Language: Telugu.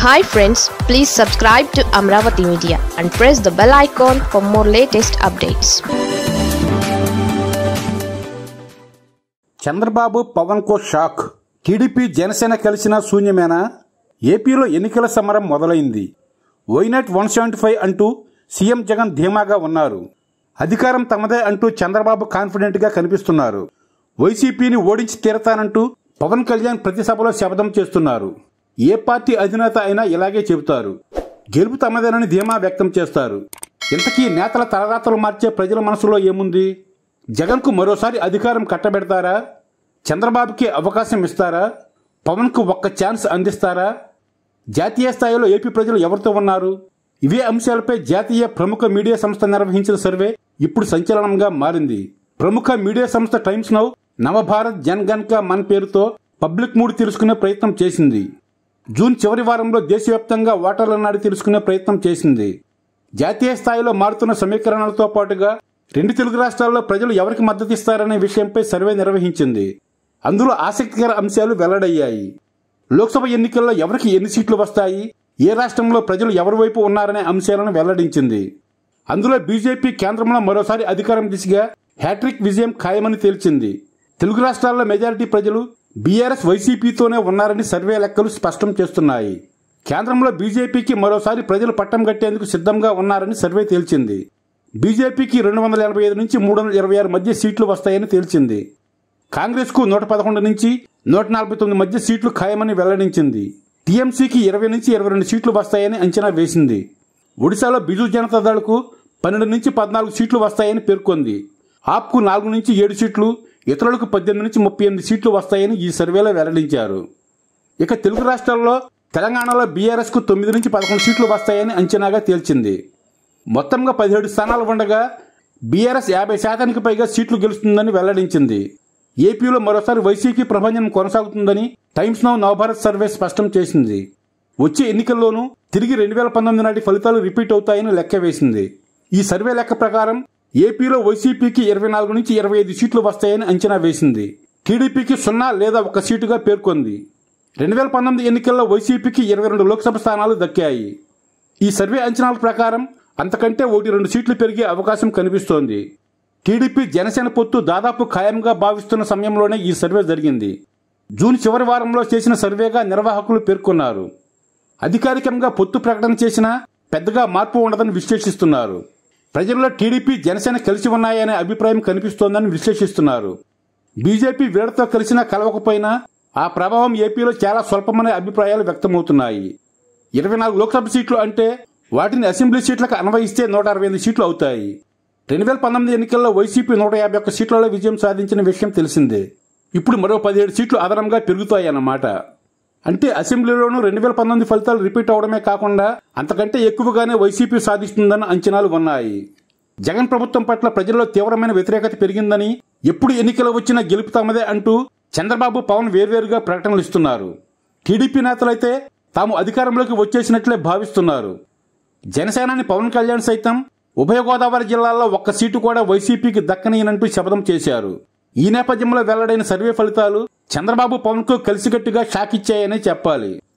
hi friends please subscribe to Amaravati media and press the bell icon for more latest updates Chandrababu Pawan కో షాక్ టీడీపీ జనసేన కలిసిన శూన్యమేనా ఏపీలో ఎన్నికల సమరం మొదలైంది వైనాట్ వన్ సెవెంటీ ఫైవ్ అంటూ సీఎం జగన్ ధీమాగా ఉన్నారు అధికారం తమదే అంటూ చంద్రబాబు కాన్ఫిడెంట్గా కనిపిస్తున్నారు వైసీపీని ఓడించి తీరతానంటూ పవన్ కళ్యాణ్ ప్రతి సభలో శపథం చేస్తున్నారు ఏ పార్టీ అధినేత అయినా ఇలాగే చెబుతారు గెలుపు తమదేనని ధీమా వ్యక్తం చేస్తారు ఇంతకీ నేతల తలరాతలు మార్చే ప్రజల మనసులో ఏముంది జగన్కు మరోసారి అధికారం కట్టబెడతారా చంద్రబాబుకి అవకాశం ఇస్తారా పవన్కు ఒక్క ఛాన్స్ అందిస్తారా జాతీయ స్థాయిలో ఏపీ ప్రజలు ఎవరితో ఉన్నారు ఇవే అంశాలపై జాతీయ ప్రముఖ మీడియా సంస్థ నిర్వహించిన సర్వే ఇప్పుడు సంచలనంగా మారింది ప్రముఖ మీడియా సంస్థ టైమ్స్ నౌ నవభారత్ జన్ గన్ కా మన్ పేరుతో పబ్లిక్ మూడ్ తెలుసుకునే ప్రయత్నం చేసింది జూన్ చివరి వారంలో దేశవ్యాప్తంగా ఓటర్ల నాడి తెలుసుకునే ప్రయత్నం చేసింది జాతీయ స్థాయిలో మారుతున్న సమీకరణలతో పాటుగా రెండు తెలుగు రాష్ట్రాల్లో ప్రజలు ఎవరికి మద్దతు ఇస్తారనే విషయంపై సర్వే నిర్వహించింది అందులో ఆసక్తికర అంశాలు వెల్లడయ్యాయి లోక్సభ ఎన్నికల్లో ఎవరికి ఎన్ని సీట్లు వస్తాయి ఏ రాష్ట్రంలో ప్రజలు ఎవరి వైపు ఉన్నారనే అంశాలను వెల్లడించింది అందులో బీజేపీ కేంద్రంలో మరోసారి అధికారం దిశగా హ్యాట్రిక్ విజయం ఖాయమని తేల్చింది తెలుగు రాష్ట్రాల్లో మెజారిటీ ప్రజలు బీఆర్ఎస్ వైసీపీతోనే ఉన్నారని సర్వే లెక్కలు స్పష్టం చేస్తున్నాయి కేంద్రంలో బీజేపీకి మరోసారి ప్రజలు పట్టం కట్టేందుకు సిద్ధంగా ఉన్నారని సర్వే తేల్చింది బీజేపీకి రెండు వందల ఎనభై ఐదు నుంచి మూడు వందల ఇరవై ఆరు మధ్య సీట్లు వస్తాయని తేల్చింది కాంగ్రెస్కు నూట పదకొండు నుంచి నూట నలభై తొమ్మిది మధ్య సీట్లు ఖాయమని వెల్లడించింది టీఎంసీకి ఇరవై నుంచి ఇరవై రెండు సీట్లు వస్తాయని అంచనా వేసింది ఒడిశాలో బిజు జనతాదళ్కు పన్నెండు నుంచి పద్నాలుగు సీట్లు వస్తాయని పేర్కొంది ఆప్కు నాలుగు నుంచి ఏడు సీట్లు ఇతరులకు పద్దెనిమిది నుంచి ముప్పై ఎనిమిది సీట్లు వస్తాయని ఈ సర్వేలో వెల్లడించారు ఇక తెలుగు రాష్ట్రాల్లో తెలంగాణలో బీఆర్ఎస్కు తొమ్మిది నుంచి పదకొండు సీట్లు వస్తాయని అంచనాగా తేల్చింది మొత్తంగా పదిహేడు స్థానాలు ఉండగా బీఆర్ఎస్ యాభై శాతానికి పైగా సీట్లు గెలుస్తుందని వెల్లడించింది ఏపీలో మరోసారి వైసీపీ ప్రభంజనం కొనసాగుతుందని టైమ్స్ నౌ నవభారత్ సర్వే స్పష్టం చేసింది వచ్చే ఎన్నికల్లోనూ తిరిగి రెండు వేల పంతొమ్మిది నాటి ఫలితాలు రిపీట్ అవుతాయని లెక్క వేసింది ఈ సర్వే లెక్క ప్రకారం ఏపీలో వైసీపీకి ఇరవై నాలుగు నుంచి ఇరవై ఐదు సీట్లు వస్తాయని అంచనా వేసింది టీడీపీకి సున్నా లేదా ఒక సీటుగా పేర్కొంది రెండు వేల పంతొమ్మిది ఎన్నికల్లో వైసీపీకి ఇరవై రెండు లోక్సభ స్థానాలు దక్కాయి ఈ సర్వే అంచనాల ప్రకారం అంతకంటే ఒకటి రెండు సీట్లు పెరిగే అవకాశం కనిపిస్తోంది టీడీపీ జనసేన పొత్తు దాదాపు ఖాయంగా భావిస్తున్న సమయంలోనే ఈ సర్వే జరిగింది జూన్ చివరి వారంలో చేసిన సర్వేగా నిర్వాహకులు పేర్కొన్నారు అధికారికంగా పొత్తు ప్రకటన చేసినా పెద్దగా మార్పు ఉండదని విశ్లేషిస్తున్నారు ప్రజల్లో టీడీపీ జనసేన కలిసి ఉన్నాయనే అభిప్రాయం కనిపిస్తోందని విశ్లేషిస్తున్నారు బీజేపీ వీళ్లతో కలిసినా కలవకపోయినా ఆ ప్రభావం ఏపీలో చాలా స్వల్పమనే అభిప్రాయాలు వ్యక్తమవుతున్నాయి ఇరవై నాలుగు లోక్సభ సీట్లు అంటే వాటిని అసెంబ్లీ సీట్లకు అన్వయిస్తే నూట అరవై ఎనిమిది సీట్లు అవుతాయి రెండు వేల పంతొమ్మిది ఎన్నికల్లో వైసీపీ నూట యాభై ఒక్క సీట్లలో విజయం సాధించిన విషయం తెలిసిందే ఇప్పుడు మరో పదిహేడు సీట్లు అదనంగా పెరుగుతాయన్నమాట అంటే అసెంబ్లీలోనూ రెండు వేల పంతొమ్మిది ఫలితాలు రిపీట్ అవడమే కాకుండా అంతకంటే ఎక్కువగానే వైసీపీ సాధిస్తుందన్న అంచనాలు ఉన్నాయి జగన్ ప్రభుత్వం పట్ల ప్రజల్లో తీవ్రమైన వ్యతిరేకత పెరిగిందని ఎప్పుడు ఎన్నికలు వచ్చినా గెలుపు తమదే అంటూ చంద్రబాబు పవన్ వేర్వేరుగా ప్రకటనలు ఇస్తున్నారు టీడీపీ నేతలైతే తాము అధికారంలోకి వచ్చేసినట్లే భావిస్తున్నారు జనసేనాని పవన్ కళ్యాణ్ సైతం ఉభయ గోదావరి జిల్లాల్లో ఒక్క సీటు కూడా వైసీపీకి దక్కనీయనంటూ శపథం చేశారు ఈ నేపథ్యంలో వెల్లడైన సర్వే ఫలితాలు చంద్రబాబు పవన్ కు కలిసికట్టుగా షాక్ ఇచ్చాయని చెప్పాలి